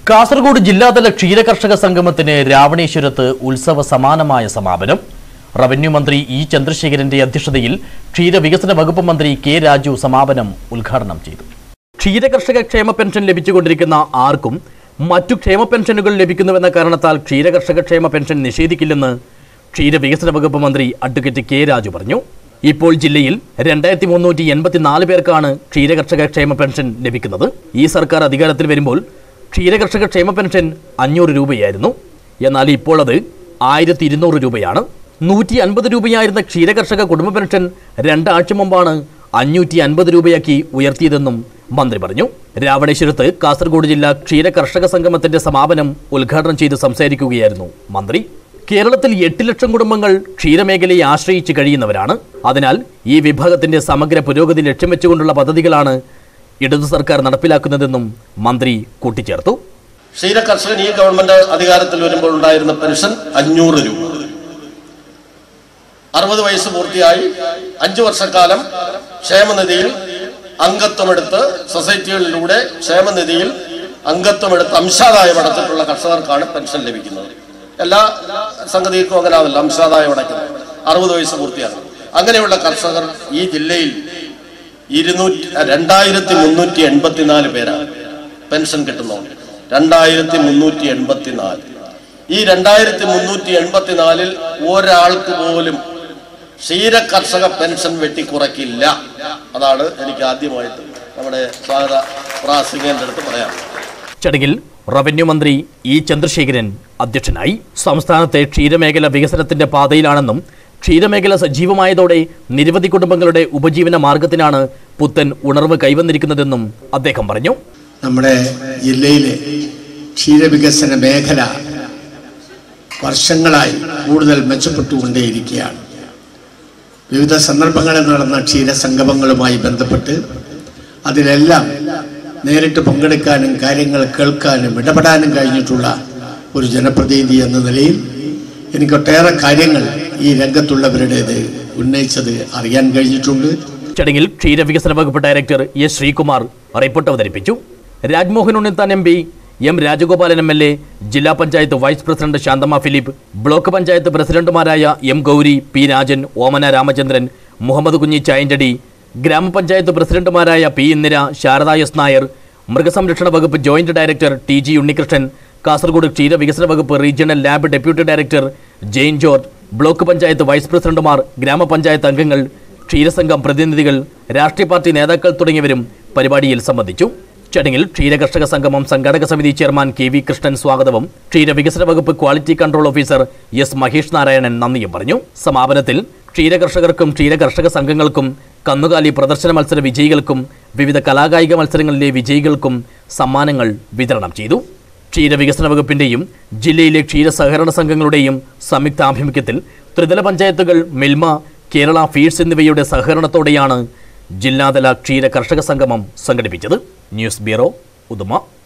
കാസർഗോഡ് ജില്ലാതല ക്ഷീരകർഷക സംഗമത്തിന് രാവണേശ്വരത്ത് ഉത്സവ സമാനമായ സമാപനം റവന്യൂ മന്ത്രി ഇ ചന്ദ്രശേഖരന്റെ അധ്യക്ഷതയിൽ ക്ഷീരവികസന വകുപ്പ് മന്ത്രി കെ രാജു സമാപനം ഉദ്ഘാടനം ചെയ്തു ക്ഷീരകർഷക ക്ഷേമ പെൻഷൻ ലഭിച്ചുകൊണ്ടിരിക്കുന്ന ആർക്കും മറ്റു ക്ഷേമ പെൻഷനുകൾ ലഭിക്കുന്നുവെന്ന കാരണത്താൽ ക്ഷീരകർഷക ക്ഷേമ പെൻഷൻ നിഷേധിക്കില്ലെന്ന് ക്ഷീരവികസന വകുപ്പ് മന്ത്രി അഡ്വക്കേറ്റ് കെ രാജു പറഞ്ഞു ഇപ്പോൾ ജില്ലയിൽ രണ്ടായിരത്തി മുന്നൂറ്റി എൺപത്തിനാല് പേർക്കാണ് ക്ഷീരകർഷക ക്ഷേമ പെൻഷൻ ലഭിക്കുന്നത് ഈ സർക്കാർ അധികാരത്തിൽ വരുമ്പോൾ ക്ഷീരകർഷക ക്ഷേമ പെൻഷൻ അഞ്ഞൂറ് രൂപയായിരുന്നു എന്നാൽ ഇപ്പോൾ അത് ആയിരത്തി ഇരുന്നൂറ് രൂപയാണ് നൂറ്റി അൻപത് രൂപയായിരുന്ന ക്ഷീരകർഷക കുടുംബ പെൻഷൻ രണ്ടാഴ്ച മുമ്പാണ് അഞ്ഞൂറ്റി അൻപത് രൂപയാക്കി ഉയർത്തിയതെന്നും മന്ത്രി പറഞ്ഞു രാവണേശ്വരത്ത് കാസർഗോഡ് ജില്ലാ ക്ഷീരകർഷക സംഗമത്തിന്റെ സമാപനം ഉദ്ഘാടനം ചെയ്ത് സംസാരിക്കുകയായിരുന്നു മന്ത്രി കേരളത്തിൽ എട്ട് ലക്ഷം കുടുംബങ്ങൾ ക്ഷീരമേഖലയെ ആശ്രയിച്ച് കഴിയുന്നവരാണ് അതിനാൽ ഈ വിഭാഗത്തിന്റെ സമഗ്ര പുരോഗതി ലക്ഷ്യം വെച്ചുകൊണ്ടുള്ള പദ്ധതികളാണ് ഇടതു സർക്കാർ നടപ്പിലാക്കുന്നതെന്നും മന്ത്രി കൂട്ടിച്ചേർത്തു ക്ഷീര കർഷകൻ ഈ ഗവൺമെന്റ് അധികാരത്തിൽ വരുമ്പോൾ ഉണ്ടായിരുന്ന പെൻഷൻ അഞ്ഞൂറ് രൂപ അറുപത് വയസ്സ് പൂർത്തിയായി അഞ്ചു വർഷക്കാലം ക്ഷേമനിധിയിൽ അംഗത്വമെടുത്ത് സൊസൈറ്റികളിലൂടെ ക്ഷേമനിധിയിൽ അംഗത്വമെടുത്ത് അംശാദായം അടച്ചിട്ടുള്ള കർഷകർക്കാണ് പെൻഷൻ ലഭിക്കുന്നത് എല്ലാ സംഗതിക്കും അങ്ങനെയാണല്ലോ അംശാദായം അടയ്ക്കുന്നത് അറുപത് വയസ്സ് പൂർത്തിയാകും അങ്ങനെയുള്ള കർഷകർ ഈ ജില്ലയിൽ ഇരുന്നൂറ്റി രണ്ടായിരത്തി മുന്നൂറ്റി എൺപത്തിനാല് പേരാണ് പെൻഷൻ കിട്ടുന്നുണ്ട് രണ്ടായിരത്തി മുന്നൂറ്റി എൺപത്തിനാല് ഈ രണ്ടായിരത്തി മുന്നൂറ്റി എൺപത്തിനാലിൽ ഒരാൾക്ക് പോലും ക്ഷീര കർഷക പെൻഷൻ വെട്ടിക്കുറയ്ക്കില്ല അതാണ് എനിക്ക് ആദ്യമായിട്ട് നമ്മുടെ സ്വാഗത പ്രാസിംഗന്റെ അടുത്ത് പറയാം ചടങ്ങിൽ റവന്യൂ മന്ത്രി ഇ ചന്ദ്രശേഖരൻ അധ്യക്ഷനായി സംസ്ഥാനത്തെ ക്ഷീരമേഖല വികസനത്തിന്റെ പാതയിലാണെന്നും ക്ഷീരമേഖല സജീവമായതോടെ നിരവധി കുടുംബങ്ങളുടെ ഉപജീവന മാർഗത്തിനാണ് പുത്തൻ ഉണർവ് കൈവന്നിരിക്കുന്നതെന്നും അദ്ദേഹം പറഞ്ഞു നമ്മുടെ ജില്ലയിലെ ക്ഷീരവികസന മേഖല വർഷങ്ങളായി കൂടുതൽ മെച്ചപ്പെട്ടുകൊണ്ടേയിരിക്കുകയാണ് വിവിധ സന്ദർഭങ്ങളിൽ നടന്ന ക്ഷീരസംഗമങ്ങളുമായി ബന്ധപ്പെട്ട് അതിലെല്ലാം നേരിട്ട് പങ്കെടുക്കാനും കാര്യങ്ങൾ കേൾക്കാനും ഇടപെടാനും കഴിഞ്ഞിട്ടുള്ള ഒരു ജനപ്രതിനിധി എന്ന നിലയിൽ എനിക്കൊട്ടേറെ കാര്യങ്ങൾ ഈ രംഗത്തുള്ളവരുടേത് ഉന്നയിച്ചത് അറിയാൻ കഴിഞ്ഞിട്ടുണ്ട് ചടങ്ങിൽ ക്ഷീരവികസന വകുപ്പ് ഡയറക്ടർ എസ് ശ്രീകുമാർ റിപ്പോർട്ട് അവതരിപ്പിച്ചു Rajmohan Unnithan M P M Rajagopalan M L A ജില്ലാ panchayat vice president Santhamma Philip block panchayat പ്രസിഡന്റുമാരായ എം ഗൗരി പി രാജൻ ഓമന രാമചന്ദ്രൻ മുഹമ്മദ് കുഞ്ഞി ചായഞ്ചടി ഗ്രാമപഞ്ചായത്ത് പ്രസിഡന്റുമാരായ പി ഇന്ദിര ശാരദ എസ് നായർ മൃഗസംരക്ഷണ വകുപ്പ് joint director T G Unnikrishnan Kasaragod ക്ഷീരവികസന വകുപ്പ് regional lab deputy director Jain George block panchayat vice പ്രസിഡന്റുമാർ ഗ്രാമപഞ്ചായത്ത് അംഗങ്ങൾ ക്ഷീരസംഘം പ്രതിനിധികൾ രാഷ്ട്രീയ പാർട്ടി നേതാക്കൾ തുടങ്ങിയവരും പരിപാടിയിൽ സംബന്ധിച്ചു ചടങ്ങിൽ ക്ഷീരകർഷക സംഗമം സംഘാടക സമിതി ചെയർമാൻ കെ വി കൃഷ്ണൻ സ്വാഗതവും ക്ഷീരവികസന വകുപ്പ് quality control officer S Mahesh Narayanan നന്ദിയും പറഞ്ഞു സമാപനത്തിൽ ക്ഷീരകർഷകർക്കും ക്ഷീരകർഷക സംഘങ്ങൾക്കും കന്നുകാലി പ്രദർശന മത്സര വിജയികൾക്കും വിവിധ കലാകായിക മത്സരങ്ങളിലെ വിജയികൾക്കും സമ്മാനങ്ങൾ വിതരണം ചെയ്തു ക്ഷീരവികസന വകുപ്പിന്റെയും ജില്ലയിലെ ക്ഷീര സഹകരണ സംഘങ്ങളുടെയും സംയുക്താഭിമുഖ്യത്തിൽ ത്രിതല പഞ്ചായത്തുകൾ മിൽമ കേരള ഫീഡ്സ് എന്നിവയുടെ സഹകരണത്തോടെയാണ് ജില്ലാതല ക്ഷീര കർഷക സംഗമം സംഘടിപ്പിച്ചത് ന്യൂസ് ബ്യൂറോ ഉദുമ